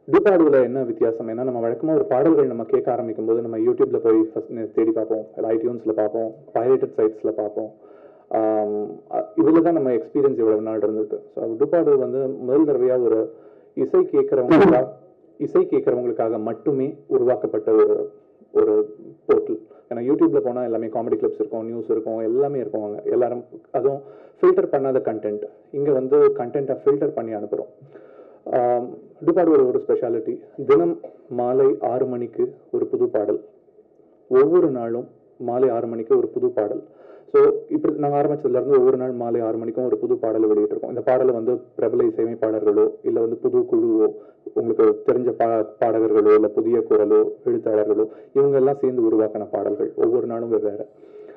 டூபாடுவில் என்ன வித்தியாசம் ஏன்னா நம்ம வழக்கமாக ஒரு பாடல்கள் நம்ம கேட்க ஆரம்பிக்கும் போது நம்ம யூடியூப்ல போய் ஃபர்ஸ்ட் தேடி பார்ப்போம் இல்லை ஐடியூன்ஸில் பார்ப்போம் பைரேட்டட் சைட்ஸில் பார்ப்போம் இதில் தான் நம்ம எக்ஸ்பீரியன்ஸ் இவ்வளவு நாள் இருந்திருக்கு ஸோ டூபாடு வந்து முதல் தடவையாக ஒரு இசை கேட்குறவங்களுக்காக இசை கேட்குறவங்களுக்காக மட்டுமே உருவாக்கப்பட்ட ஒரு ஒரு போர்ட்டல் ஏன்னா யூடியூப்ல போனால் எல்லாமே காமெடி கிளிப்ஸ் இருக்கும் நியூஸ் இருக்கும் எல்லாமே இருக்கும் அங்கே எல்லாரும் அதுவும் ஃபில்டர் பண்ணாத கண்டென்ட் இங்கே வந்து கண்டென்ட்டை ஃபில்டர் பண்ணி அனுப்புகிறோம் டுபாடோட ஒரு ஸ்பெஷாலிட்டி தினம் மாலை ஆறு மணிக்கு ஒரு புது பாடல் ஒவ்வொரு நாளும் மாலை ஆறு மணிக்கு ஒரு புது பாடல் ஸோ இப்படி நாங்கள் ஆரம்பிச்சதுலேருந்து ஒவ்வொரு நாள் மாலை ஆறு மணிக்கும் ஒரு புது பாடலை வெளியிட்டிருக்கோம் இந்த பாடலை வந்து பிரபல இசையமைப்பாளர்களோ இல்லை வந்து புது குழுவோ உங்களுக்கு தெரிஞ்ச பா பாடகர்களோ இல்லை புதிய குரலோ எழுத்தாளர்களோ இவங்க எல்லாம் சேர்ந்து உருவாக்கின பாடல்கள் ஒவ்வொரு நாளும் வெவ்வேறு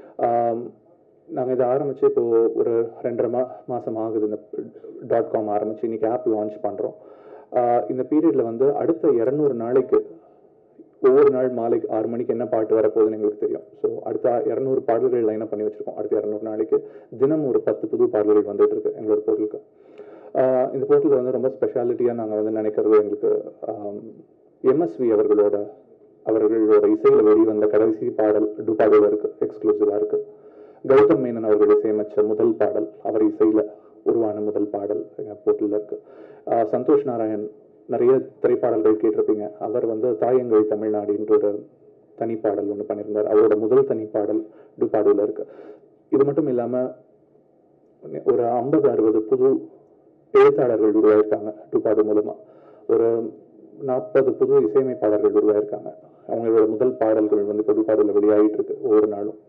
நாங்கள் இதை ஆரம்பித்து இப்போ ஒரு ரெண்டரை மா மாதம் ஆகுது இந்த டாட் காம் ஆரம்பித்து இன்னைக்கு ஆப் லான்ச் பண்ணுறோம் இந்த பீரியடில் வந்து அடுத்த இரநூறு நாளைக்கு ஒவ்வொரு நாள் மாலை ஆறு மணிக்கு என்ன பாட்டு வரப்போகுதுன்னு எங்களுக்கு தெரியும் ஸோ அடுத்த இரநூறு பாடல்கள் லைனாக பண்ணி வச்சிருக்கோம் அடுத்த இரநூறு நாளைக்கு தினம் ஒரு பத்து புது பாடல்கள் வந்துட்டு இருக்கு எங்களோட போர்ட்டலுக்கு ஆஹ் இந்த போர்ட்டல் வந்து ரொம்ப ஸ்பெஷாலிட்டியாக நாங்கள் வந்து நினைக்கிறது எங்களுக்கு எம்எஸ்வி அவர்களோட அவர்களோட இசையில் வெளிவந்த கடைசி பாடல் டுபாடோவில் இருக்கு எக்ஸ்க்ளூசிவாக இருக்கு கௌதம் மேனன் அவர்கள் இசையமைச்ச முதல் பாடல் அவர் இசையில் உருவான முதல் பாடல் எங்கள் போர்ட்டலில் இருக்கு ஆஹ் சந்தோஷ் நாராயண் நிறைய திரைப்பாடல்கள் கேட்டிருப்பீங்க அவர் வந்து தாயங்கள் தமிழ்நாடுன்ற ஒரு தனிப்பாடல் ஒன்று பண்ணியிருந்தார் அவரோட முதல் தனிப்பாடல் டுபாடோவில் இருக்கு இது மட்டும் இல்லாமல் ஒரு ஐம்பது அறுபது புது எழுத்தாளர்கள் உருவாயிருக்காங்க டுபாடோ மூலமா ஒரு நாற்பது புது இசையமைப்பாளர்கள் உருவாயிருக்காங்க அவங்களோட முதல் பாடல்கள் வந்து இப்போ டுபாடோவில் வெளியாகிட்டு இருக்கு ஒவ்வொரு நாளும்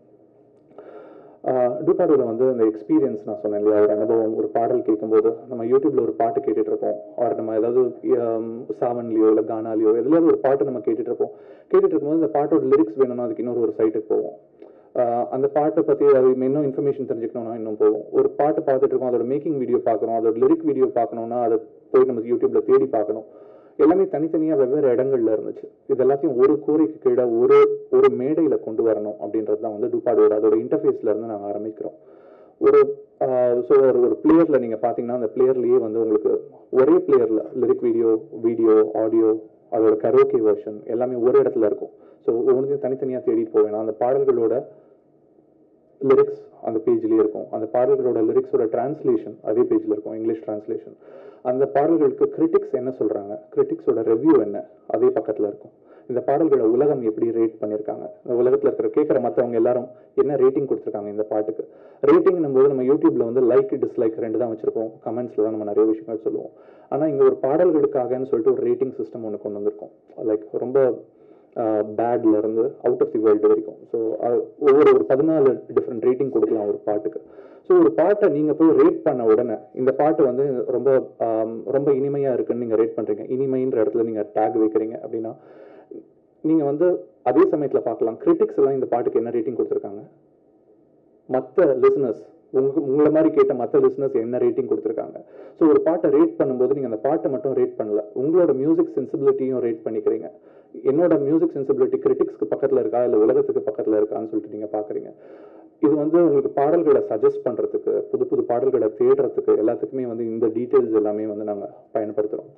டூபாடோவில் வந்து அந்த எக்ஸ்பீரியன்ஸ் நான் சொன்னேன் இல்லையா ஒரு அனுபவம் ஒரு பாடல் கேட்கும்போது நம்ம யூடியூப்ல ஒரு பாட்டு கேட்டுட்டு இருப்போம் ஆர் நம்ம ஏதாவது ஹம், சாவன்லயோ இல்லை கானாலியோ எதுலையாவது ஒரு பாட்டு நம்ம கேட்டுட்டு இருப்போம் கேட்டுட்டு இருக்கும்போது அந்த பாட்டோட லிரிக்ஸ் வேணும்னா அதுக்கு இன்னொரு ஒரு சைட்டுக்கு போவோம் ஆஹ் அந்த பாட்டை பற்றி அது இன்னும் இன்ஃபர்மேஷன் தெரிஞ்சுக்கணும்னா இன்னும் போவோம் ஒரு பாட்டு பார்த்துட்டு இருக்கோம் அதோட மேக்கிங் வீடியோ பார்க்குறோம் அதோட லிரிக் வீடியோ பார்க்கணும்னா அதை போய் நம்ம யூடியூப்ல தேடி பார்க்கணும் எல்லாமே தனித்தனியா வெவ்வேறு இடங்கள்ல இருந்துச்சு இது எல்லாத்தையும் ஒரு கூரைக்கு கீழே ஒரு ஒரு மேடையில கொண்டு வரணும் அப்படின்றது தான் வந்து டூபாடோட அதோட இன்டர்ஃபேஸ்ல இருந்து நாங்க ஆரம்பிக்கிறோம் ஒரு ஸோ ஒரு ஒரு பிளேயர்ல நீங்க பாத்தீங்கன்னா அந்த பிளேயர்லயே வந்து உங்களுக்கு ஒரே பிளேயர்ல லிரிக் வீடியோ வீடியோ ஆடியோ அதோட கரோக்கே வெர்ஷன் எல்லாமே ஒரு இடத்துல இருக்கும் ஸோ ஒவ்வொன்றையும் தனித்தனியா தேடிட்டு போவேன் அந்த பாடல்களோட லிரிக்ஸ் அந்த பேஜ்லயே இருக்கும் அந்த பாடல்களோட லிரிக்ஸோட டிரான்ஸ்லேஷன் அதே பேஜ்ல இருக்கும் இங்கிலீஷ் டிரான்ஸ்லேஷன் அந்த பாடல்களுக்கு கிரிட்டிக்ஸ் என்ன சொல்றாங்க கிரிட்டிக்ஸோட ரிவ்யூ என்ன அதே பக்கத்துல இருக்கும் இந்த பாடல்களை உலகம் எப்படி ரேட் பண்ணியிருக்காங்க இந்த உலகத்துல இருக்கிற கேட்குற மற்றவங்க எல்லாரும் என்ன ரேட்டிங் கொடுத்துருக்காங்க இந்த பாட்டுக்கு ரேட்டிங் போது நம்ம யூடியூப்ல வந்து லைக் டிஸ்லைக் ரெண்டு தான் வச்சிருப்போம் கமெண்ட்ஸ்ல தான் நம்ம நிறைய விஷயங்கள் சொல்லுவோம் ஆனா இங்க ஒரு பாடல்களுக்காகன்னு சொல்லிட்டு ஒரு ரேட்டிங் சிஸ்டம் ஒன்று கொண்டு வந்திருக்கோம் லைக் ரொம்ப பேட்ல இருந்து அவுட் ஆஃப் தி வேர்ல்டு வரைக்கும் ஸோ ஒவ்வொரு ஒரு பதினாலு டிஃப்ரெண்ட் ரேட்டிங் கொடுக்கலாம் ஒரு பாட்டுக்கு ஸோ ஒரு பாட்டை நீங்க போய் ரேட் பண்ண உடனே இந்த பாட்டு வந்து ரொம்ப ஆம், ரொம்ப இனிமையா இருக்குன்னு நீங்க ரேட் பண்றீங்க இனிமைன்ற இடத்துல நீங்க டேக் வைக்கிறீங்க அப்படின்னா நீங்க வந்து அதே சமயத்துல பார்க்கலாம் கிரிட்டிக்ஸ் எல்லாம் இந்த பாட்டுக்கு என்ன ரேட்டிங் கொடுத்துருக்காங்க மற்ற லிசனர்ஸ் உங்க உங்களை மாதிரி கேட்ட மற்ற லிசனர்ஸ் என்ன ரேட்டிங் கொடுத்துருக்காங்க ஸோ ஒரு பாட்டை ரேட் பண்ணும்போது நீங்கள் அந்த பாட்டை மட்டும் ரேட் பண்ணல உங்களோட மியூசிக் சென்சிபிலிட்டியும் ரேட் பண்ணிக்கிறீங்க என்னோட மியூசிக் சென்சிபிலிட்டி கிரிட்டிக்ஸ்க்கு பக்கத்தில் இருக்கா இல்லை உலகத்துக்கு பக்கத்தில் இருக்கான்னு சொல்லிட்டு நீங்கள் பார்க்குறீங்க இது வந்து உங்களுக்கு பாடல்களை சஜஸ்ட் பண்ணுறதுக்கு புது புது பாடல்களை தேடுறதுக்கு எல்லாத்துக்குமே வந்து இந்த டீட்டெயில்ஸ் எல்லாமே வந்து நாங்கள் பயன்படுத்துகிறோம்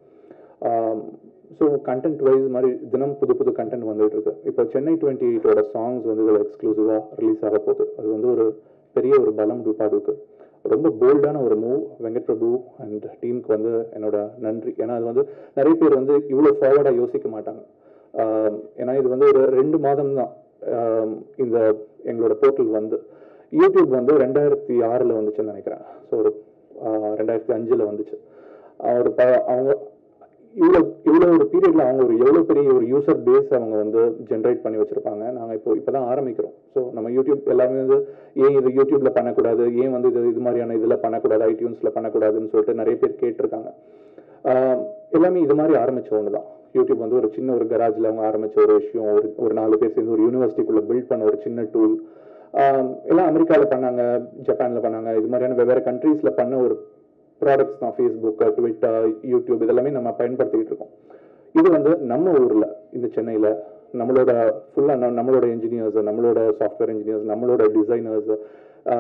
ஸோ கண்டென்ட் வைஸ் மாதிரி தினம் புது புது கண்டென்ட் வந்துட்டு இருக்கு இப்போ சென்னை டுவெண்ட்டி எயிட்டோட சாங்ஸ் வந்து இதில் எக்ஸ்க்ளூசிவாக ரிலீஸ் ஆக போகுது அது வந்து ஒரு பெரிய ஒரு பலம் டூபாடுக்கு ரொம்ப போல்டான ஒரு மூவ் வெங்கட் பிரபு அண்ட் டீமுக்கு வந்து என்னோட நன்றி ஏன்னா அது வந்து நிறைய பேர் வந்து இவ்வளோ ஃபார்வர்டாக யோசிக்க மாட்டாங்க ஆஹ் ஏன்னா இது வந்து ஒரு ரெண்டு மாதம் தான் இந்த எங்களோட போர்ட்டல் வந்து யூடியூப் வந்து ரெண்டாயிரத்தி ஆறில் வந்துச்சுன்னு நினைக்கிறேன் ஸோ ஒரு ஆஹ் ரெண்டாயிரத்தி அஞ்சில் வந்துச்சு ஆஹ் ஒரு ப அவங்க இவ்வளோ இவ்வளோ ஒரு பீரியட்ல அவங்க ஒரு எவ்வளோ பெரிய ஒரு யூசர் பேஸ் அவங்க வந்து ஜென்ரேட் பண்ணி வச்சிருப்பாங்க நாங்கள் இப்போ இப்போ தான் ஆரம்பிக்கிறோம் ஸோ நம்ம யூடியூப் எல்லாமே வந்து ஏன் இது யூடியூப்ல பண்ணக்கூடாது ஏன் வந்து இது இது மாதிரியான இதில் பண்ணக்கூடாது ஐடியூன்ஸில் பண்ணக்கூடாதுன்னு சொல்லிட்டு நிறைய பேர் கேட்டிருக்காங்க ஆஹ் எல்லாமே இது மாதிரி ஆரம்பிச்ச ஒன்று தான் யூடியூப் வந்து ஒரு சின்ன ஒரு கராஜில் அவங்க ஆரம்பிச்ச ஒரு விஷயம் ஒரு ஒரு நாலு பேர் சேர்ந்து ஒரு யூனிவர்சிட்டிக்குள்ள பில்ட் பண்ண ஒரு சின்ன டூல் எல்லாம் அமெரிக்காவில் பண்ணாங்க ஜப்பானில் பண்ணாங்க இது மாதிரியான வெவ்வேறு கண்ட்ரீஸில் பண்ண ஒரு ப்ராடக்ட்ஸ் தான் ஃபேஸ்புக் ட்விட்டர் யூடியூப் இதெல்லாமே நம்ம பயன்படுத்திக்கிட்டு இருக்கோம் இது வந்து நம்ம ஊரில் இந்த சென்னையில் நம்மளோட ஃபுல்லாக நம்மளோட இன்ஜினியர்ஸ் நம்மளோட சாஃப்ட்வேர் இன்ஜினியர்ஸ் நம்மளோட டிசைனர்ஸ்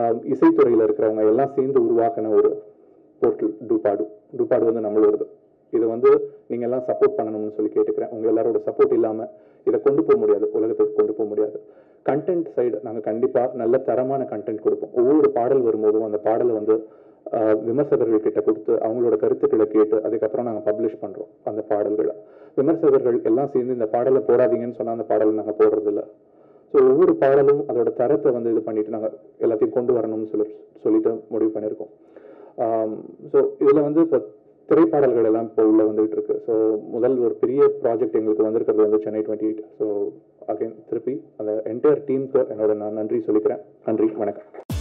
இசைத்துறையில் இருக்கிறவங்க எல்லாம் சேர்ந்து உருவாக்கின ஒரு போர்ட்டல் டூபாடு டூபாடு வந்து நம்மளோடது இதை வந்து நீங்கள் எல்லாம் சப்போர்ட் பண்ணணும்னு சொல்லி கேட்டுக்கிறேன் உங்கள் எல்லாரோட சப்போர்ட் இல்லாமல் இதை கொண்டு போக முடியாது உலகத்துக்கு கொண்டு போக முடியாது கண்டென்ட் சைடு நாங்கள் கண்டிப்பாக நல்ல தரமான கண்டென்ட் கொடுப்போம் ஒவ்வொரு பாடல் வரும்போதும் அந்த பாடலை வந்து ஆஹ், விமர்சகர்கள் கிட்ட கொடுத்து அவங்களோட கருத்துக்களை கேட்டு அதுக்கப்புறம் நாங்கள் பப்ளிஷ் பண்ணுறோம் அந்த பாடல்களை விமர்சகர்கள் எல்லாம் சேர்ந்து இந்த பாடலை போடாதீங்கன்னு சொன்னால் அந்த பாடலை நாங்கள் போடுறதில்ல ஸோ ஒவ்வொரு பாடலும் அதோட தரத்தை வந்து இது பண்ணிட்டு நாங்கள் எல்லாத்தையும் கொண்டு வரணும்னு சொல்லி சொல்லிட்டு முடிவு பண்ணியிருக்கோம் ஸோ இதில் வந்து இப்போ திரைப்பாடல்கள் எல்லாம் இப்போ உள்ள வந்துகிட்டு இருக்கு ஸோ முதல் ஒரு பெரிய ப்ராஜெக்ட் எங்களுக்கு வந்திருக்கிறது வந்து Chennai twenty eight so again திருப்பி அந்த என்டையர் டீமுக்கு என்னோட நான் நன்றி சொல்லிக்கிறேன் நன்றி வணக்கம்